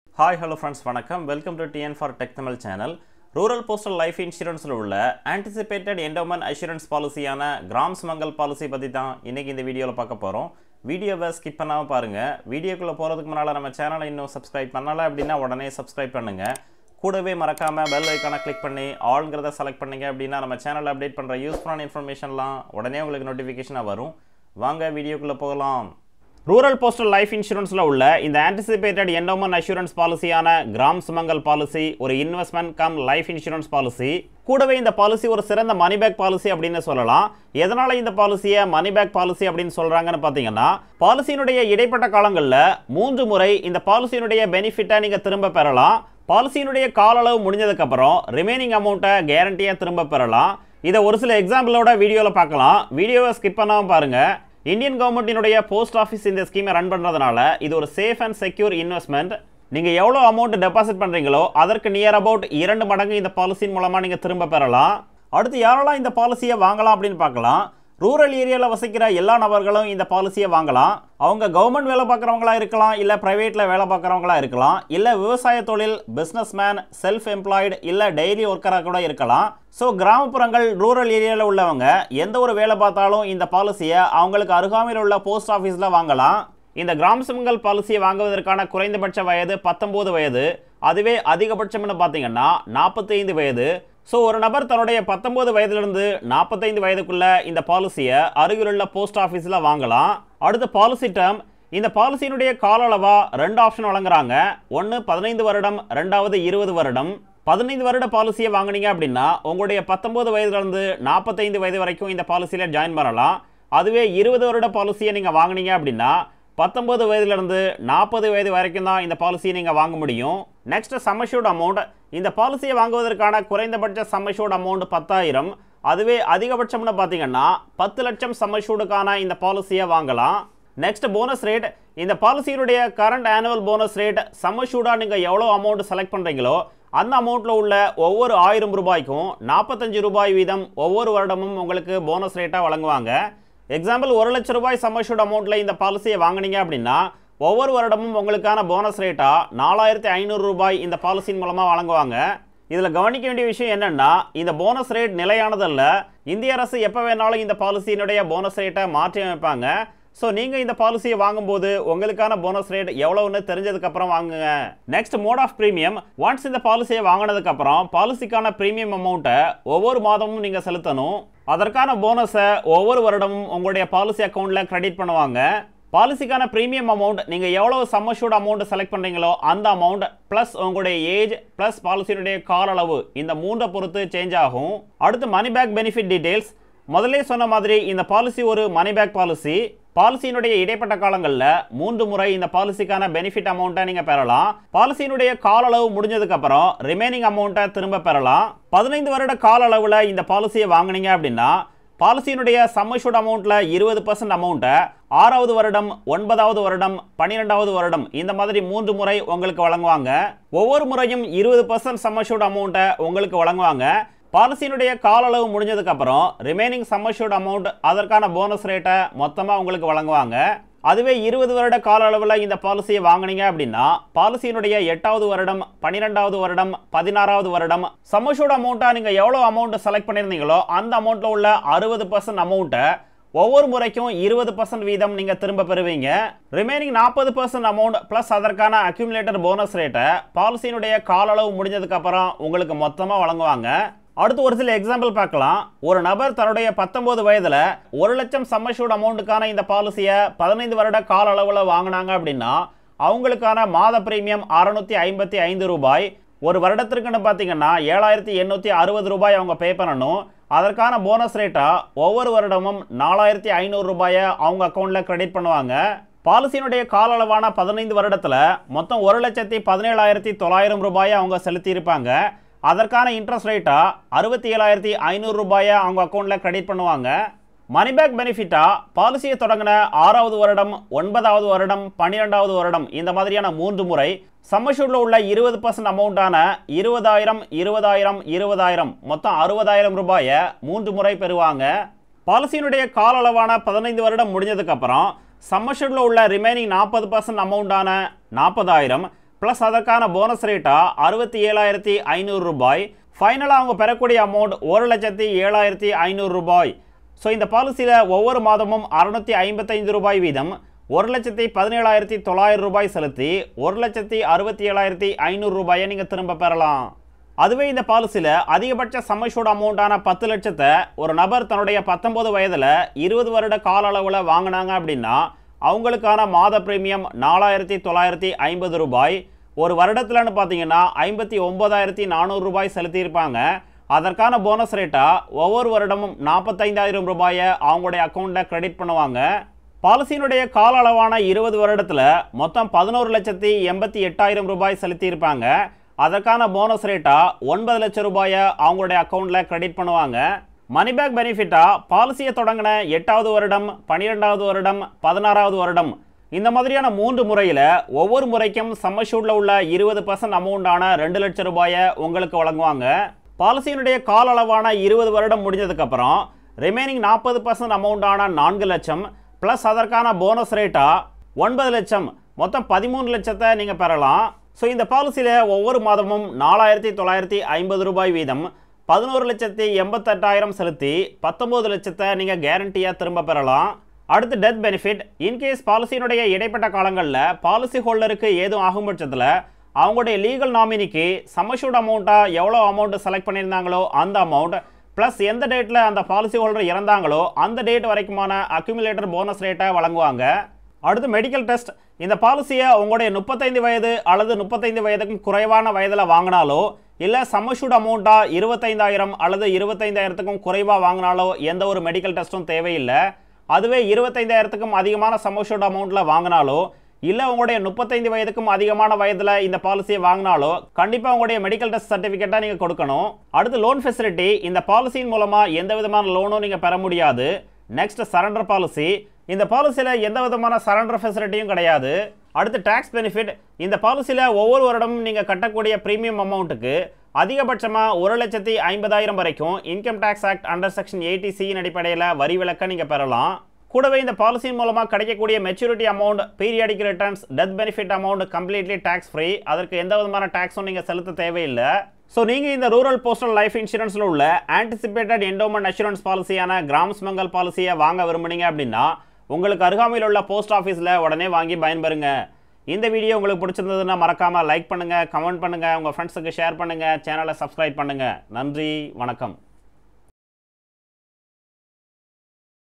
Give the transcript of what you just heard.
hi hello friends வணக்கம் welcome to TN for tech Tamil channel rural postal life இன்சூரன்ஸில் உள்ள anticipated endowment assurance பாலிசியான Gram Sumangal policy பற்றி தான் இன்றைக்கி இந்த வீடியோவில் பார்க்க போகிறோம் வீடியோவை ஸ்கிப் பண்ணாமல் பாருங்கள் வீடியோக்குள்ளே போகிறதுக்கு முன்னால் நம்ம சேனலை இன்னும் சப்ஸ்கிரைப் பண்ணலை அப்படின்னா உடனே சப்ஸ்கிரைப் பண்ணுங்கள் கூடவே மறக்காமல் பெல் ஐக்கானை கிளிக் பண்ணி ஆளுங்கிறத செலக்ட் பண்ணீங்க அப்படின்னா நம்ம சேனலில் அப்டேட் பண்ணுற யூஸ்ஃபுல்லான இன்ஃபர்மேஷன்லாம் உடனே உங்களுக்கு நோட்டிஃபிகேஷனாக வரும் வாங்க வீடியோக்குள்ளே போகலாம் ரூரல் போஸ்டல் லைஃப் இன்சூரன்ஸில் உள்ள இந்த ஆன்டிசிபேட்டட் என்டோமன் அஷூரன்ஸ் பாலிசியான கிராம் சுமங்கல் பாலிசி ஒரு investment cum life insurance policy கூடவே இந்த பாலிசி ஒரு சிறந்த மணி பேக் பாலிசி அப்படின்னு சொல்லலாம் எதனால் இந்த பாலிசியை மணி பேக் பாலிசி அப்படின்னு சொல்கிறாங்கன்னு பார்த்தீங்கன்னா பாலிசியினுடைய இடைப்பட்ட காலங்களில் மூன்று முறை இந்த பாலிசியினுடைய பெனிஃபிட்டை நீங்கள் திரும்ப பெறலாம் பாலிசியினுடைய கால அளவு முடிஞ்சதுக்கப்புறம் ரிமைனிங் அமௌண்ட்டை கேரண்டியாக திரும்ப பெறலாம் இதை ஒரு சில எக்ஸாம்பிளோட வீடியோவில் பார்க்கலாம் வீடியோவை ஸ்கிப் பண்ணாமல் பாருங்கள் இந்தியன் கவர்மெண்ட்டினுடைய போஸ்ட் ஆஃபீஸ் இந்த ஸ்கீமை ரன் பண்ணுறதுனால இது ஒரு சேஃப் அண்ட் செக்யூர் இன்வெஸ்ட்மெண்ட் நீங்கள் எவ்வளோ அமௌண்ட் டெபாசிட் பண்ணுறீங்களோ அதற்கு நியர் அபவுட் இரண்டு மடங்கு இந்த பாலிசியின் மூலமாக நீங்கள் திரும்ப பெறலாம் அடுத்து யாரெல்லாம் இந்த பாலிசியை வாங்கலாம் அப்படின்னு பார்க்கலாம் ரூரல் ஏரியாவில் வசிக்கிற எல்லா நபர்களும் இந்த பாலிசியை வாங்கலாம் அவங்க கவர்மெண்ட் வேலை பார்க்குறவங்களா இருக்கலாம் இல்லை ப்ரைவேட்டில் வேலை பார்க்குறவங்களா இருக்கலாம் இல்லை விவசாய தொழில் பிஸ்னஸ் மேன் செல்ஃப் எம்ப்ளாய்டு இல்லை டெய்லி ஒர்க்கராக கூட இருக்கலாம் ஸோ கிராமப்புறங்கள் ரூரல் ஏரியாவில் உள்ளவங்க எந்த ஒரு வேலை பார்த்தாலும் இந்த பாலிசியை அவங்களுக்கு அருகாமையில் உள்ள போஸ்ட் ஆஃபீஸில் வாங்கலாம் இந்த கிராம சுமங்கல் பாலிசியை வாங்குவதற்கான குறைந்தபட்ச வயது பத்தொம்போது வயது அதுவே அதிகபட்சம்னு பார்த்தீங்கன்னா நாற்பத்தைந்து வயது ஸோ ஒரு நபர் தன்னுடைய பத்தொன்பது வயதிலிருந்து நாற்பத்தைந்து வயதுக்குள்ள இந்த பாலிசியை அருகிலுள்ள போஸ்ட் ஆஃபீஸில் வாங்கலாம் அடுத்த பாலிசி டேர்ம் இந்த பாலிசியினுடைய கால அளவா ரெண்டு ஆப்ஷன் வழங்குறாங்க ஒன்று பதினைந்து வருடம் ரெண்டாவது இருபது வருடம் பதினைந்து வருட பாலிசியை வாங்குனீங்க அப்படின்னா உங்களுடைய பத்தொன்பது வயதுலேருந்து நாற்பத்தைந்து வயது வரைக்கும் இந்த பாலிசியில் ஜாயின் பண்ணலாம் அதுவே இருபது வருட பாலிசியை நீங்கள் வாங்குனீங்க அப்படின்னா பத்தொன்பது வயதுலேருந்து நாற்பது வயது வரைக்கும் தான் இந்த பாலிசியை நீங்கள் வாங்க முடியும் நெக்ஸ்ட் சம்மஷூட் அமௌண்ட் இந்த பாலிசியை வாங்குவதற்கான குறைந்தபட்ச சம்மஷூட் அமௌண்ட் பத்தாயிரம் அதுவே அதிகபட்சம்னு பார்த்தீங்கன்னா பத்து லட்சம் சம்மஷூடுக்கான இந்த பாலிசியை வாங்கலாம் நெக்ஸ்ட் போனஸ் ரேட் இந்த பாலிசியினுடைய கரண்ட் ஆனுவல் போனஸ் ரேட் சம்மஷூடாக நீங்கள் எவ்வளோ அமௌண்ட் செலக்ட் பண்ணுறீங்களோ அந்த அமௌண்ட்டில் உள்ள ஒவ்வொரு ஆயிரம் ரூபாய்க்கும் நாற்பத்தஞ்சு ரூபாய் வீதம் ஒவ்வொரு வருடமும் உங்களுக்கு போனஸ் ரேட்டாக வழங்குவாங்க எக்ஸாம்பிள் ஒரு லட்ச ரூபாய் சம்மஷூட் அமௌண்ட்டில் இந்த பாலிசியை வாங்குனீங்க அப்படின்னா ஒவ்வொரு வருடமும் உங்களுக்கான போனஸ் ரேட்டாக நாலாயிரத்தி ஐநூறு ரூபாய் இந்த பாலிசியின் மூலமாக வழங்குவாங்க இதில் கவனிக்க வேண்டிய விஷயம் என்னென்னா இந்த போனஸ் ரேட் நிலையானதல்ல இந்திய அரசு எப்போ வேணாலும் இந்த பாலிசியினுடைய போனஸ் ரேட்டை மாற்றி அமைப்பாங்க ஸோ நீங்கள் இந்த பாலிசியை வாங்கும்போது உங்களுக்கான போனஸ் ரேட் எவ்வளோன்னு தெரிஞ்சதுக்கப்புறம் வாங்குங்க next mode of premium once இந்த பாலிசியை வாங்கினதுக்கப்புறம் பாலிசிக்கான ப்ரீமியம் அமௌண்ட்டை ஒவ்வொரு மாதமும் நீங்கள் செலுத்தணும் அதற்கான போனஸை ஒவ்வொரு வருடமும் உங்களுடைய பாலிசி அக்கௌண்ட்டில் கிரெடிட் பண்ணுவாங்க பாலிசிக்கான ப்ரீமியம் அமௌண்ட் நீங்கள் எவ்வளோ சம்மஷூட் அமௌண்ட் செலக்ட் பண்ணுறீங்களோ அந்த அமௌண்ட் ப்ளஸ் உங்களுடைய ஏஜ் ப்ளஸ் பாலிசியினுடைய கால அளவு இந்த மூன்றை பொறுத்து சேஞ்ச் ஆகும் அடுத்து மணி பேக் பெனிஃபிட் டீட்டெயில்ஸ் முதல்ல சொன்ன மாதிரி இந்த பாலிசி ஒரு மணி பேக் பாலிசி பாலிசியினுடைய இடைப்பட்ட காலங்களில் மூன்று முறை இந்த பாலிசிக்கான பெனிஃபிட் அமௌண்ட்டை நீங்கள் பெறலாம் பாலிசியினுடைய கால அளவு முடிஞ்சதுக்கப்புறம் ரிமைனிங் அமௌண்ட்டை திரும்ப பெறலாம் பதினைந்து வருட கால அளவில் இந்த பாலிசியை வாங்கினீங்க அப்படின்னா பாலிசியினுடைய சம்மஷூட் அமௌண்ட்டில் இருபது பர்சன்ட் அமௌண்ட்டை ஆறாவது வருடம் ஒன்பதாவது வருடம் பன்னிரெண்டாவது வருடம் இந்த மாதிரி மூன்று முறை உங்களுக்கு வழங்குவாங்க ஒவ்வொரு முறையும் இருபது பர்சன்ட் சம்மஷூட் அமௌண்ட்டை உங்களுக்கு வழங்குவாங்க பாலிசியினுடைய கால அளவு முடிஞ்சதுக்கப்புறம் ரிமைனிங் சம்மஷூட் அமௌண்ட் அதற்கான போனஸ் ரேட்டை மொத்தமாக உங்களுக்கு வழங்குவாங்க அதுவே இருபது வருட கால அளவில் இந்த பாலிசியை வாங்கினீங்க அப்படின்னா பாலிசியினுடைய எட்டாவது வருடம் பன்னிரெண்டாவது வருடம் பதினாறாவது வருடம் சம்மஷூட் அமௌண்ட்டாக நீங்கள் எவ்வளோ அமௌண்ட் செலக்ட் பண்ணியிருந்தீங்களோ அந்த அமௌண்ட்டில் உள்ள அறுபது பர்சன்ட் அமௌண்ட்டை ஒவ்வொரு முறைக்கும் இருபது பர்சன்ட் வீதம் நீங்கள் திரும்ப பெறுவீங்க ரிமைனிங் நாற்பது பர்சன்ட் அமௌண்ட் ப்ளஸ் அதற்கான அக்யூமுலேட்டர் போனஸ் ரேட்டை பாலிசியினுடைய கால அளவு முடிஞ்சதுக்கப்புறம் உங்களுக்கு மொத்தமாக வழங்குவாங்க அடுத்து ஒரு சில எக்ஸாம்பிள் பார்க்கலாம் ஒரு நபர் தன்னுடைய பத்தொன்பது வயதில் ஒரு லட்சம் சம்மஷூட் அமௌண்ட்டுக்கான இந்த பாலிசியை பதினைந்து வருட கால அளவில் வாங்கினாங்க அப்படின்னா அவங்களுக்கான மாத பிரீமியம் அறுநூத்தி ஐம்பத்தி ஐந்து ரூபாய் ஒரு வருடத்திற்குன்னு பார்த்தீங்கன்னா ஏழாயிரத்தி எண்ணூற்றி அறுபது ரூபாய் அவங்க பே பண்ணணும் அதற்கான போனஸ் ரேட்டாக ஒவ்வொரு வருடமும் நாலாயிரத்தி ஐநூறு ரூபாயை அவங்க அக்கௌண்ட்டில் கிரெடிட் பண்ணுவாங்க பாலிசியினுடைய கால அளவான பதினைந்து வருடத்தில் மொத்தம் ஒரு லட்சத்தி பதினேழாயிரத்தி தொள்ளாயிரம் ரூபாயை அவங்க செலுத்தியிருப்பாங்க அதற்கான இன்ட்ரெஸ்ட் ரேட்டாக அறுபத்தி ஏழாயிரத்தி ஐநூறு ரூபாயை அவங்க அக்கௌண்ட்டில் கிரெடிட் பண்ணுவாங்க மணி பேக் பெனிஃபிட்டாக பாலிசியை தொடங்கின ஆறாவது வருடம் ஒன்பதாவது வருடம் பன்னிரெண்டாவது வருடம் இந்த மாதிரியான மூன்று முறை சம்மஷூட்டில் உள்ள இருபது பர்சன்ட் அமௌண்ட்டான இருபதாயிரம் இருபதாயிரம் இருபதாயிரம் மொத்தம் அறுபதாயிரம் ரூபாயை மூன்று முறை பெறுவாங்க பாலிசியினுடைய கால அளவான பதினைந்து வருடம் முடிஞ்சதுக்கப்புறம் சம்மஷூட்டில் உள்ள ரிமைனிங் நாற்பது பர்சன்ட் அமௌண்ட்டான நாற்பதாயிரம் ப்ளஸ் அதற்கான போனஸ் ரேட்டாக அறுபத்தி ஏழாயிரத்தி ஐநூறு ரூபாய் ஃபைனலாக அவங்க பெறக்கூடிய அமௌண்ட் ஒரு லட்சத்தி ஏழாயிரத்தி ஐநூறு ரூபாய் ஸோ இந்த பாலிசியில் ஒவ்வொரு மாதமும் அறுநூத்தி ஐம்பத்தைந்து ரூபாய் வீதம் ஒரு லட்சத்தி பதினேழாயிரத்தி தொள்ளாயிரம் ரூபாய் செலுத்தி ஒரு லட்சத்தி அறுபத்தி ஏழாயிரத்தி ஐநூறு ரூபாயை நீங்கள் திரும்ப பெறலாம் அதுவே இந்த பாலிசியில் அதிகபட்ச சம்மஷூட் அமௌண்ட்டான பத்து லட்சத்தை ஒரு நபர் தன்னுடைய பத்தொன்பது வயதில் இருபது வருட கால அளவில் வாங்கினாங்க அப்படின்னா அவங்களுக்கான மாத பிரீமியம் நாலாயிரத்தி தொள்ளாயிரத்தி ஐம்பது ரூபாய் ஒரு வருடத்தில்னு பார்த்தீங்கன்னா ஐம்பத்தி ஒன்பதாயிரத்தி நானூறு ரூபாய் செலுத்தியிருப்பாங்க அதற்கான போனஸ் ரேட்டாக ஒவ்வொரு வருடமும் நாற்பத்தைந்தாயிரம் ரூபாயை அவங்களுடைய அக்கௌண்ட்டில் கிரெடிட் பண்ணுவாங்க பாலிசியினுடைய கால அளவான இருபது வருடத்தில் மொத்தம் பதினோரு லட்சத்தி எண்பத்தி எட்டாயிரம் ரூபாய் செலுத்தியிருப்பாங்க அதற்கான போனஸ் ரேட்டாக ஒன்பது லட்சம் ரூபாயை அவங்களுடைய அக்கௌண்ட்டில் கிரெடிட் பண்ணுவாங்க மணி பேக் பெனிஃபிட்டாக பாலிசியை தொடங்கின எட்டாவது வருடம் பன்னிரெண்டாவது வருடம் பதினாறாவது வருடம் இந்த மாதிரியான மூன்று முறையில் ஒவ்வொரு முறைக்கும் சம்மஷூட்டில் உள்ள இருபது பர்சன்ட் அமௌண்டான ரெண்டு லட்சம் ரூபாயை உங்களுக்கு வழங்குவாங்க பாலிசியினுடைய கால அளவான இருபது வருடம் முடிஞ்சதுக்கப்புறம் ரிமைனிங் நாற்பது பர்சன்ட் அமௌண்டான நான்கு லட்சம் ப்ளஸ் அதற்கான போனஸ் ரேட்டாக ஒன்பது லட்சம் மொத்தம் பதிமூணு லட்சத்தை நீங்கள் பெறலாம் ஸோ இந்த பாலிசியில் ஒவ்வொரு மாதமும் நாலாயிரத்தி தொள்ளாயிரத்தி ஐம்பது ரூபாய் வீதம் பதினோரு லட்சத்தி எண்பத்தெட்டாயிரம் செலுத்தி பத்தொம்போது லட்சத்தை நீங்கள் கேரண்டியாக திரும்ப பெறலாம் அடுத்து டெத் பெனிஃபிட் இன்கேஸ் பாலிசியினுடைய இடைப்பட்ட காலங்களில் பாலிசி ஹோல்டருக்கு ஏதும் ஆகும் பட்சத்தில் அவங்களுடைய லீகல் நாமினிக்கு சம்மஷூட் அமௌண்ட்டாக எவ்வளோ அமௌண்ட் செலக்ட் பண்ணியிருந்தாங்களோ அந்த அமௌண்ட் ப்ளஸ் எந்த டேட்டில் அந்த பாலிசி ஹோல்டர் இறந்தாங்களோ அந்த டேட் வரைக்குமான அக்யூமுலேட்டர் போனஸ் ரேட்டை வழங்குவாங்க அடுத்து மெடிக்கல் டெஸ்ட் இந்த பாலிசியை உங்களுடைய முப்பத்தைந்து வயது அல்லது முப்பத்தைந்து வயதுக்கும் குறைவான வயதில் வாங்கினாலோ இல்லை சம்மஷூட் அமௌண்ட்டாக இருபத்தைந்தாயிரம் அல்லது இருபத்தைந்தாயிரத்துக்கும் குறைவாக வாங்கினாலோ எந்த ஒரு மெடிக்கல் டெஸ்ட்டும் தேவையில்லை அதுவே இருபத்தைந்தாயிரத்துக்கும் அதிகமான சம்மஷூட் அமௌண்ட்டில் வாங்கினாலோ இல்லை உங்களுடைய முப்பத்தைந்து வயதுக்கும் அதிகமான வயதில் இந்த பாலிசியை வாங்கினாலோ கண்டிப்பாக உங்களுடைய மெடிக்கல் டெஸ்ட் சர்டிஃபிகேட்டாக நீங்கள் கொடுக்கணும் அடுத்து லோன் ஃபெசிலிட்டி இந்த பாலிசியின் மூலமாக எந்த விதமான லோனும் நீங்கள் பெற முடியாது நெக்ஸ்ட் சரண்டர் பாலிசி இந்த பாலிசியில் எந்த விதமான சரண்டர் ஃபெசிலிட்டியும் கிடையாது அடுத்து டேக்ஸ் பெனிஃபிட் இந்த பாலிசியில் ஒவ்வொரு வருடமும் நீங்கள் கட்டக்கூடிய ப்ரீமியம் அமௌண்ட்டுக்கு அதிகபட்சமாக ஒரு லட்சத்தி ஐம்பதாயிரம் வரைக்கும் income tax act under section eighty சியின் அடிப்படையில் வரி விலக்க நீங்கள் பெறலாம் கூடவே இந்த பாலிசியின் மூலமாக கிடைக்கக்கூடிய maturity amount periodic returns death benefit amount completely tax free அதற்கு எந்த விதமான டேக்ஸும் நீங்கள் செலுத்த தேவையில்லை ஸோ நீங்கள் இந்த ரூரல் போஸ்டல் லைஃப் இன்சூரன்ஸில் உள்ள ஆன்டிசிபேட்டட் என்டோமெண்ட் அஷூரன்ஸ் பாலிசியான கிராம்ஸ் மங்கல் பாலிசியை வாங்க விரும்புனீங்க அப்படின்னா உங்களுக்கு அருகாமையில் உள்ள போஸ்ட் ஆஃபீஸில் உடனே வாங்கி பயன்பெறுங்க இந்த வீடியோ உங்களுக்கு பிடிச்சிருந்ததுன்னா மறக்காமல் லைக் பண்ணுங்கள் கமெண்ட் பண்ணுங்கள் உங்கள் ஃப்ரெண்ட்ஸுக்கு ஷேர் பண்ணுங்கள் சேனலை சப்ஸ்கிரைப் பண்ணுங்கள் நன்றி வணக்கம்